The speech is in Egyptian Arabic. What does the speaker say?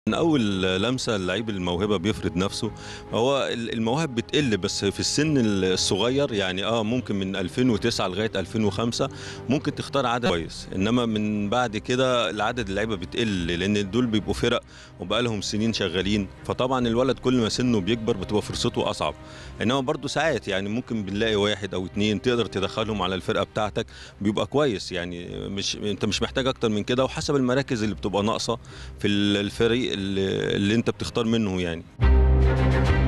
من اول لمسه اللعيب الموهبه بيفرض نفسه هو ال- المواهب بتقل بس في السن الصغير يعني اه ممكن من 2009 لغايه 2005 ممكن تختار عدد كويس انما من بعد كده العدد اللعيبه بتقل لان دول بيبقوا فرق وبقى لهم سنين شغالين فطبعا الولد كل ما سنه بيكبر بتبقى فرصته اصعب انما برضو ساعات يعني ممكن بنلاقي واحد او اتنين تقدر تدخلهم على الفرقه بتاعتك بيبقى كويس يعني مش انت مش محتاج اكتر من كده وحسب المراكز اللي بتبقى ناقصه في ال- الفريق اللي, اللي انت بتختار منه يعني